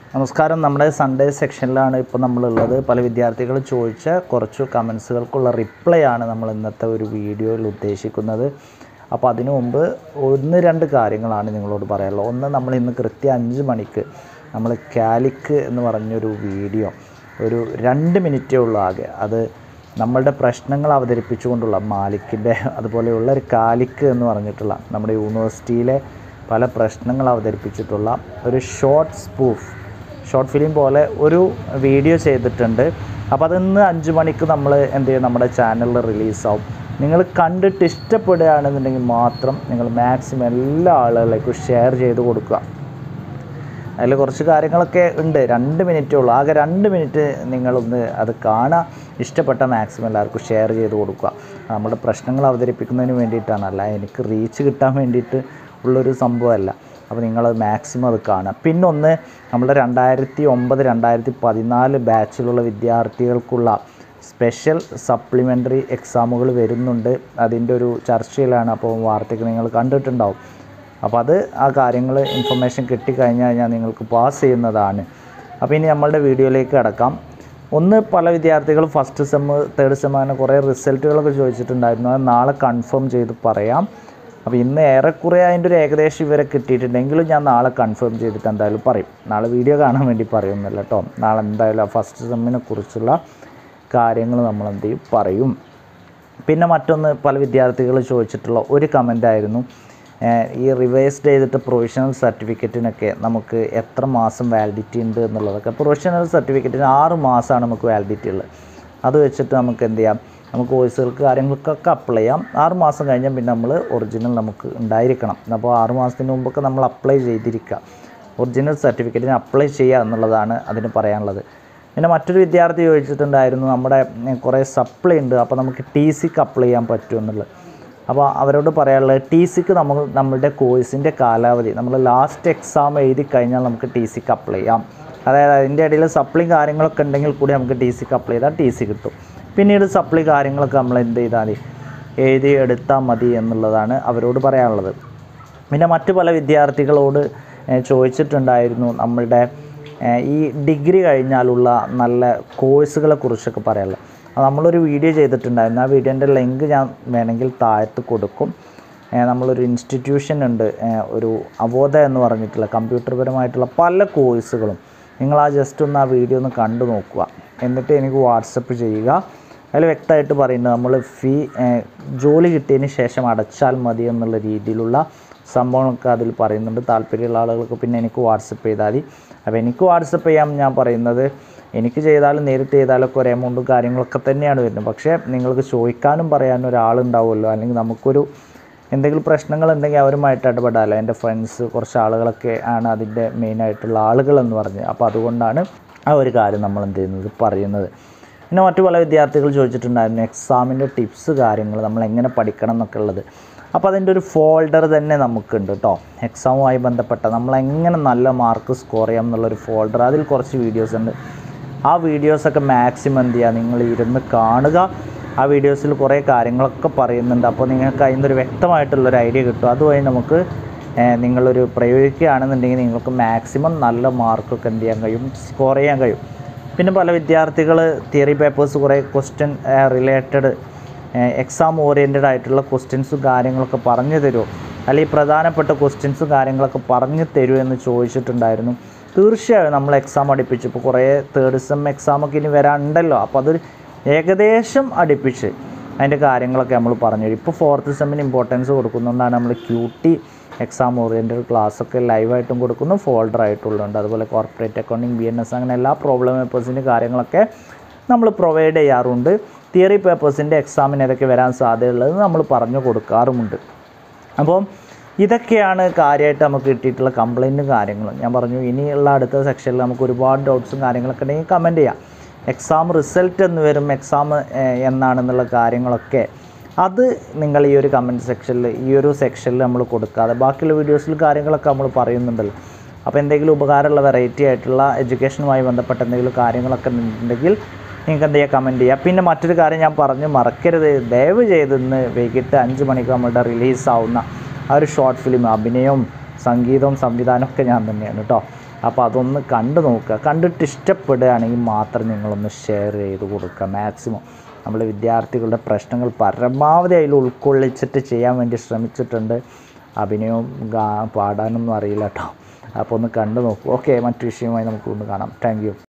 നമസ്കാരം നമ്മുടെ സൺഡേ സെക്ഷനിലാണ് ഇപ്പോൾ നമ്മളുള്ളത് പല വിദ്യാർത്ഥികൾ ചോദിച്ച കുറച്ച് കമൻസുകൾക്കുള്ള റിപ്ലൈ ആണ് നമ്മൾ ഇന്നത്തെ ഒരു വീഡിയോയിൽ ഉദ്ദേശിക്കുന്നത് അപ്പോൾ അതിനു മുമ്പ് ഒന്ന് രണ്ട് കാര്യങ്ങളാണ് നിങ്ങളോട് പറയാനുള്ളത് ഒന്ന് നമ്മൾ ഇന്ന് കൃത്യം അഞ്ച് മണിക്ക് നമ്മൾ കാലിക്ക് എന്ന് പറഞ്ഞൊരു വീഡിയോ ഒരു രണ്ട് മിനിറ്റേ ഉള്ളൂ ആകെ അത് നമ്മളുടെ പ്രശ്നങ്ങൾ അവതരിപ്പിച്ചുകൊണ്ടുള്ള മാലിക്കിൻ്റെ അതുപോലെയുള്ള ഒരു കാലിക്ക് എന്ന് പറഞ്ഞിട്ടുള്ള നമ്മുടെ യൂണിവേഴ്സിറ്റിയിലെ പല പ്രശ്നങ്ങൾ അവതരിപ്പിച്ചിട്ടുള്ള ഒരു ഷോർട്ട് സ്പൂഫ് ഷോർട്ട് ഫിലിം പോലെ ഒരു വീഡിയോ ചെയ്തിട്ടുണ്ട് അപ്പോൾ അതിന്ന് അഞ്ച് മണിക്ക് നമ്മൾ എന്ത് ചെയ്യും നമ്മുടെ ചാനലിൽ റിലീസാവും നിങ്ങൾ കണ്ടിട്ട് ഇഷ്ടപ്പെടുകയാണെന്നുണ്ടെങ്കിൽ മാത്രം നിങ്ങൾ മാക്സിമം എല്ലാ ആളുകളിലേക്കും ഷെയർ ചെയ്ത് കൊടുക്കുക അതിൽ കുറച്ച് കാര്യങ്ങളൊക്കെ ഉണ്ട് രണ്ട് മിനിറ്റേ ഉള്ളൂ ആകെ രണ്ട് മിനിറ്റ് നിങ്ങളൊന്ന് അത് കാണുക ഇഷ്ടപ്പെട്ട മാക്സിമം എല്ലാവർക്കും ഷെയർ ചെയ്ത് കൊടുക്കുക നമ്മുടെ പ്രശ്നങ്ങൾ അവതരിപ്പിക്കുന്നതിന് വേണ്ടിയിട്ടാണ് അല്ല എനിക്ക് റീച്ച് കിട്ടാൻ വേണ്ടിയിട്ട് ഉള്ളൊരു സംഭവമല്ല അപ്പോൾ നിങ്ങളത് മാക്സിമം അത് കാണുക പിന്നൊന്ന് നമ്മുടെ രണ്ടായിരത്തി ഒമ്പത് രണ്ടായിരത്തി പതിനാല് ബാച്ചിലുള്ള വിദ്യാർത്ഥികൾക്കുള്ള സ്പെഷ്യൽ സപ്ലിമെൻ്ററി എക്സാമുകൾ വരുന്നുണ്ട് അതിൻ്റെ ഒരു ചർച്ചയിലാണ് അപ്പോൾ വാർത്തയ്ക്ക് നിങ്ങൾ കണ്ടിട്ടുണ്ടാവും അപ്പോൾ അത് ആ കാര്യങ്ങൾ ഇൻഫർമേഷൻ കിട്ടിക്കഴിഞ്ഞ് കഴിഞ്ഞാൽ നിങ്ങൾക്ക് പാസ് ചെയ്യുന്നതാണ് അപ്പോൾ ഇനി നമ്മളുടെ വീഡിയോയിലേക്ക് കിടക്കാം ഒന്ന് പല വിദ്യാർത്ഥികൾ ഫസ്റ്റ് സെമ്മ് തേർഡ് സെമ്മ് അങ്ങനെ കുറേ റിസൾട്ടുകളൊക്കെ ചോദിച്ചിട്ടുണ്ടായിരുന്നു അത് നാളെ കൺഫേം ചെയ്ത് പറയാം അപ്പോൾ ഇന്ന് ഏറെക്കുറെ അതിൻ്റെ ഒരു ഏകദേശം ഇവരെ കിട്ടിയിട്ടുണ്ടെങ്കിലും ഞാൻ നാളെ കൺഫേം ചെയ്തിട്ട് എന്തായാലും പറയും നാളെ വീഡിയോ കാണാൻ വേണ്ടി പറയുന്നില്ല കേട്ടോ നാളെ എന്തായാലും ആ ഫസ്റ്റ് സെമ്മിനെ കുറിച്ചുള്ള കാര്യങ്ങൾ നമ്മൾ എന്ത് ചെയ്യും പറയും പിന്നെ മറ്റൊന്ന് പല വിദ്യാർത്ഥികൾ ചോദിച്ചിട്ടുള്ള ഒരു കമൻ്റ് ആയിരുന്നു ഏഹ് ഈ റിവൈസ്ഡ് ചെയ്തിട്ട് പ്രൊവിഷണൽ സർട്ടിഫിക്കറ്റിനൊക്കെ നമുക്ക് എത്ര മാസം വാലിഡിറ്റി ഉണ്ട് എന്നുള്ളതൊക്കെ പ്രൊവിഷണൽ സർട്ടിഫിക്കറ്റിന് ആറ് മാസമാണ് നമുക്ക് വാലിഡിറ്റി ഉള്ളത് അത് വെച്ചിട്ട് നമുക്ക് എന്ത് ചെയ്യാം നമുക്ക് കോഴ്സുകൾക്ക് കാര്യങ്ങൾക്കൊക്കെ അപ്ലൈ ചെയ്യാം ആറ് മാസം കഴിഞ്ഞാൽ പിന്നെ നമ്മൾ ഒറിജിനൽ നമുക്ക് ഉണ്ടായിരിക്കണം അപ്പോൾ ആറ് മാസത്തിന് മുമ്പൊക്കെ നമ്മൾ അപ്ലൈ ചെയ്തിരിക്കുക ഒറിജിനൽ സർട്ടിഫിക്കറ്റിന് അപ്ലൈ ചെയ്യുക എന്നുള്ളതാണ് അതിന് പറയാനുള്ളത് പിന്നെ മറ്റൊരു വിദ്യാർത്ഥി ചോദിച്ചിട്ടുണ്ടായിരുന്നു നമ്മുടെ ഉം, കുറേ സപ്ലൈ ഉണ്ട് അപ്പോൾ നമുക്ക് ടി സിക്ക് അപ്ലൈ ചെയ്യാൻ പറ്റുമോ എന്നുള്ളത് അപ്പോൾ അവരോട് പറയാനുള്ളത് ടി സിക്ക് നമ്മൾ നമ്മളുടെ കോഴ്സിൻ്റെ കാലാവധി നമ്മൾ ലാസ്റ്റ് എക്സാം എഴുതി കഴിഞ്ഞാൽ നമുക്ക് ടി സിക്ക് അപ്ലൈ ചെയ്യാം അതായത് അതിൻ്റെ ഇടയിൽ സപ്ലി കാര്യങ്ങളൊക്കെ ഉണ്ടെങ്കിൽ കൂടി നമുക്ക് ടി സിക്ക് അപ്ലൈ ചെയ്താൽ ടി സി കിട്ടും പിന്നീട് സപ്ലി കാര്യങ്ങളൊക്കെ നമ്മൾ എന്ത് ചെയ്താൽ മതി എഴുതി എടുത്താൽ മതി എന്നുള്ളതാണ് അവരോട് പറയാനുള്ളത് പിന്നെ മറ്റു പല വിദ്യാർത്ഥികളോട് ഏഹ്, ചോദിച്ചിട്ടുണ്ടായിരുന്നു നമ്മളുടെ ഏഹ്, ഈ ഡിഗ്രി കഴിഞ്ഞാലുള്ള നല്ല കോഴ്സുകളെ കുറിച്ചൊക്കെ പറയാനുള്ളത് അത് നമ്മളൊരു വീഡിയോ ചെയ്തിട്ടുണ്ടായിരുന്നു ആ വീഡിയോൻ്റെ ലിങ്ക് ഞാൻ വേണമെങ്കിൽ താഴത്ത് കൊടുക്കും ഏഹ്, നമ്മളൊരു ഇൻസ്റ്റിറ്റ്യൂഷൻ ഉണ്ട് ഏഹ്, ഒരു അവോധ എന്ന് പറഞ്ഞിട്ടുള്ള കമ്പ്യൂട്ടർപരമായിട്ടുള്ള പല കോഴ്സുകളും നിങ്ങൾ ആ ജസ്റ്റ് ഒന്ന് ആ വീഡിയോ ഒന്ന് കണ്ടു നോക്കുക എന്നിട്ട് എനിക്ക് വാട്സപ്പ് ചെയ്യുക അതിൽ വ്യക്തമായിട്ട് പറയുന്നത് നമ്മൾ ഫീ ഏഹ്, ജോലി കിട്ടിയതിന് ശേഷം അടച്ചാൽ മതി എന്നുള്ള രീതിയിലുള്ള സംഭവങ്ങളൊക്കെ അതിൽ പറയുന്നുണ്ട് താല്പര്യമുള്ള ആളുകൾക്ക് പിന്നെ എനിക്ക് വാട്സപ്പ് ചെയ്താൽ മതി അപ്പോൾ എനിക്ക് വാട്സപ്പ് ചെയ്യാൻ ഞാൻ പറയുന്നത് എനിക്ക് ചെയ്താലും നേരിട്ട് ചെയ്താലൊക്കെ ഒരു എമൗണ്ടും കാര്യങ്ങളൊക്കെ തന്നെയാണ് വരുന്നത് പക്ഷേ നിങ്ങൾക്ക് ചോദിക്കാനും പറയാനും ഒരാളുണ്ടാവുമല്ലോ അല്ലെങ്കിൽ നമുക്കൊരു എന്തെങ്കിലും പ്രശ്നങ്ങളുണ്ടെങ്കിൽ അവരുമായിട്ട് ഇടപെടാമല്ലോ എൻ്റെ ഫ്രണ്ട്സ് കുറച്ച് ആളുകളൊക്കെ ആണ് അതിൻ്റെ മെയിനായിട്ടുള്ള ആളുകളെന്ന് പറഞ്ഞ് അപ്പോൾ അതുകൊണ്ടാണ് ആ ഒരു കാര്യം നമ്മൾ എന്ത് ചെയ്യുന്നത് പറയുന്നത് പിന്നെ മറ്റു പല വിദ്യാർത്ഥികൾ ചോദിച്ചിട്ടുണ്ടായിരുന്നു എക്സാമിൻ്റെ ടിപ്സ് കാര്യങ്ങൾ നമ്മൾ എങ്ങനെ പഠിക്കണം എന്നൊക്കെ ഉള്ളത് അപ്പോൾ അതിൻ്റെ ഒരു ഫോൾഡർ തന്നെ നമുക്കുണ്ട് കേട്ടോ എക്സാമുമായി ബന്ധപ്പെട്ട നമ്മൾ എങ്ങനെ നല്ല മാർക്ക് സ്കോർ ചെയ്യാം എന്നുള്ളൊരു ഫോൾഡർ അതിൽ കുറച്ച് വീഡിയോസ് ഉണ്ട് ആ വീഡിയോസൊക്കെ മാക്സിമം എന്ത് ചെയ്യുക നിങ്ങൾ ഇരുന്ന് കാണുക ആ വീഡിയോസിൽ കുറേ കാര്യങ്ങളൊക്കെ പറയുന്നുണ്ട് അപ്പോൾ നിങ്ങൾക്ക് അതിൽ നിന്നൊരു വ്യക്തമായിട്ടുള്ളൊരു ഐഡിയ കിട്ടും അതുവഴി നമുക്ക് ഏഹ്, നിങ്ങളൊരു പ്രയോഗിക്കുകയാണെന്നുണ്ടെങ്കിൽ നിങ്ങൾക്ക് മാക്സിമം നല്ല മാർക്കൊക്കെ എന്ത് ചെയ്യാൻ കഴിയും സ്കോർ ചെയ്യാൻ കഴിയും പിന്നെ പല വിദ്യാർത്ഥികൾ തിയറി പേപ്പേഴ്സ് കുറേ ക്വസ്റ്റ്യൻ റിലേറ്റഡ് എക്സാം ഓറിയൻറ്റഡ് ആയിട്ടുള്ള ക്വസ്റ്റ്യൻസും കാര്യങ്ങളൊക്കെ പറഞ്ഞു തരുമോ അല്ലെങ്കിൽ പ്രധാനപ്പെട്ട ക്വസ്റ്റ്യൻസും കാര്യങ്ങളൊക്കെ പറഞ്ഞു തരുമോ എന്ന് ചോദിച്ചിട്ടുണ്ടായിരുന്നു തീർച്ചയായും നമ്മൾ എക്സാം അടുപ്പിച്ചു ഇപ്പോൾ കുറേ തേർഡ് സെം എക്സാമൊക്കെ ഇനി വരാനുണ്ടല്ലോ അപ്പോൾ അതൊരു ഏകദേശം അടുപ്പിച്ച് അതിൻ്റെ കാര്യങ്ങളൊക്കെ നമ്മൾ പറഞ്ഞു തരും ഇപ്പോൾ ഫോർത്ത് സെമ്മിന് ഇമ്പോർട്ടൻസ് കൊടുക്കുന്നതുകൊണ്ടാണ് നമ്മൾ ക്യൂ ടി എക്സാം ഓറിയൻറ്റഡ് ക്ലാസ്സൊക്കെ ലൈവായിട്ടും കൊടുക്കുന്നു ഫോൾഡർ ആയിട്ടുള്ളുണ്ട് അതുപോലെ corporate accounting B N S അങ്ങനെ എല്ലാ പ്രോബ്ലം പേപ്പേഴ്സിൻ്റെ കാര്യങ്ങളൊക്കെ നമ്മൾ പ്രൊവൈഡ് ചെയ്യാറുണ്ട് തിയറി പേപ്പേഴ്സിൻ്റെ എക്സാമിന് ഏതൊക്കെ വരാൻ സാധ്യതയുള്ളത് നമ്മൾ പറഞ്ഞു കൊടുക്കാറുമുണ്ട് അപ്പം ഇതൊക്കെയാണ് കാര്യമായിട്ട് നമുക്ക് കിട്ടിയിട്ടുള്ള കംപ്ലൈൻറ്റും കാര്യങ്ങളും ഞാൻ പറഞ്ഞു ഇനിയുള്ള അടുത്ത സെക്ഷനിൽ നമുക്ക് ഒരുപാട് ഡൗട്ട്സും കാര്യങ്ങളൊക്കെ ഉണ്ടെങ്കിൽ കമൻറ്റ് ചെയ്യാം എക്സാം റിസൾട്ട് എന്ന് വരും എക്സാം എന്നാണെന്നുള്ള കാര്യങ്ങളൊക്കെ അത് നിങ്ങൾ ഈ ഒരു കമൻറ്റ് സെക്ഷനിൽ ഈ ഒരു സെക്ഷനിൽ നമ്മൾ കൊടുക്കാതെ ബാക്കിയുള്ള വീഡിയോസിൽ കാര്യങ്ങളൊക്കെ നമ്മൾ പറയുന്നുണ്ടല്ലോ അപ്പോൾ എന്തെങ്കിലും ഉപകാരമുള്ള വെറൈറ്റി ആയിട്ടുള്ള എഡ്യൂക്കേഷനുമായി ബന്ധപ്പെട്ട എന്തെങ്കിലും കാര്യങ്ങളൊക്കെ ഉണ്ടെങ്കിൽ നിങ്ങൾക്ക് എന്ത് ചെയ്യുക കമൻറ്റ് ചെയ്യുക പിന്നെ മറ്റൊരു കാര്യം ഞാൻ പറഞ്ഞു മറക്കരുത് ദയവ് ചെയ്ത് ഇന്ന് വൈകിട്ട് അഞ്ച് മണിക്ക് നമ്മുടെ റിലീസാവുന്ന ആ ഒരു ഷോർട്ട് ഫിലിം അഭിനയവും സംഗീതവും സംവിധാനമൊക്കെ ഞാൻ തന്നെയാണ് കേട്ടോ അപ്പോൾ അതൊന്ന് കണ്ടു നോക്കുക കണ്ടിട്ട് ഇഷ്ടപ്പെടുകയാണെങ്കിൽ മാത്രം നിങ്ങളൊന്ന് ഷെയർ ചെയ്ത് കൊടുക്കുക മാക്സിമം നമ്മൾ വിദ്യാർത്ഥികളുടെ പ്രശ്നങ്ങൾ പരമാവധി അതിൽ ഉൾക്കൊള്ളിച്ചിട്ട് ചെയ്യാൻ വേണ്ടി ശ്രമിച്ചിട്ടുണ്ട് അഭിനയവും ഗാ പാടാനൊന്നും അറിയില്ല കേട്ടോ അപ്പോൾ ഒന്ന് കണ്ടു നോക്കൂ ഓക്കെ മറ്റു വിഷയമായി നമുക്ക് ഒന്ന് കാണാം താങ്ക്